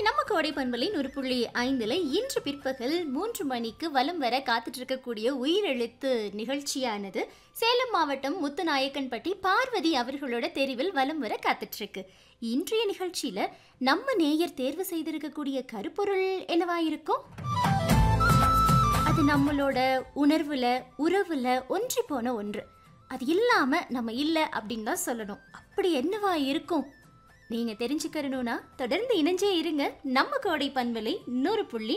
நம்ம கோடை பண்பலை நூறு புள்ளி ஐந்துல இன்று பிற்பகல் மூன்று மணிக்கு வலம் வர காத்துட்டு இருக்கக்கூடிய உயிரெழுத்து நிகழ்ச்சியானது சேலம் மாவட்டம் முத்துநாயக்கன்பட்டி பார்வதி அவர்களோட தெரிவில் வலம் வர காத்துட்டு இருக்கு இன்றைய நிகழ்ச்சியில நம்ம நேயர் தேர்வு செய்திருக்கக்கூடிய கருப்பொருள் என்னவா இருக்கும் அது நம்மளோட உணர்வுல உறவுல ஒன்றி போன ஒன்று அது இல்லாம நம்ம இல்லை அப்படின்னு தான் சொல்லணும் அப்படி என்னவா இருக்கும் நீங்க தெரிஞ்சுக்கணும்னா தொடர்ந்து இணைஞ்சே இருங்க நம்ம கோடை பண்பலை நூறு புள்ளி